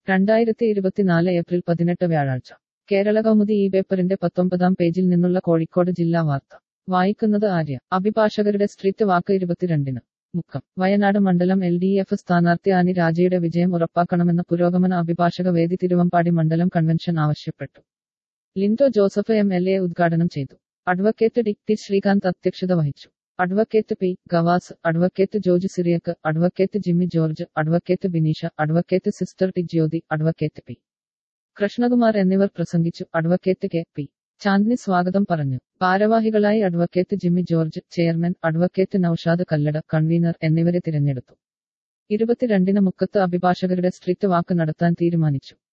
രണ്ടായിരത്തി ഇരുപത്തിനാല് ഏപ്രിൽ പതിനെട്ട് വ്യാഴാഴ്ച കേരള കൗമുദി ഈ പേപ്പറിന്റെ പത്തൊമ്പതാം പേജിൽ നിന്നുള്ള കോഴിക്കോട് ജില്ലാ വാർത്ത വായിക്കുന്നത് ആര്യ അഭിഭാഷകരുടെ സ്ട്രീറ്റ് വാക്ക് ഇരുപത്തിരണ്ടിന് മുക്കം വയനാട് മണ്ഡലം എൽ ഡി എഫ് സ്ഥാനാർത്ഥി ആനി രാജയുടെ വിജയം ഉറപ്പാക്കണമെന്ന പുരോഗമന അഭിഭാഷക വേദി തിരുവമ്പാടി മണ്ഡലം കൺവെൻഷൻ ആവശ്യപ്പെട്ടു Linto Joseph M L A ഉദ്ഘാടനം ചെയ്തു അഡ്വക്കേറ്റ് ടി ടി ശ്രീകാന്ത് അധ്യക്ഷത വഹിച്ചു advocate P Gavas advocate George Cyriac advocate Jimmy George advocate Bineesha advocate sister T Jyothi advocate P Krishnakumar എന്നിവർ പ്രസംഗിച്ചു അഡ്വക്കേറ്റ് കെ പി ചാന്ദ്നി സ്വാഗതം പറഞ്ഞു ഭാരവാഹികളായി advocate Jimmy George chairman advocate Noushad Kallada convener എന്നിവരെ തിരഞ്ഞെടുത്തു ഇരുപത്തിരണ്ടിന് മുക്കത്ത് അഭിഭാഷകരുടെ സ്ട്രീറ്റ് വാക്ക് നടത്താൻ തീരുമാനിച്ചു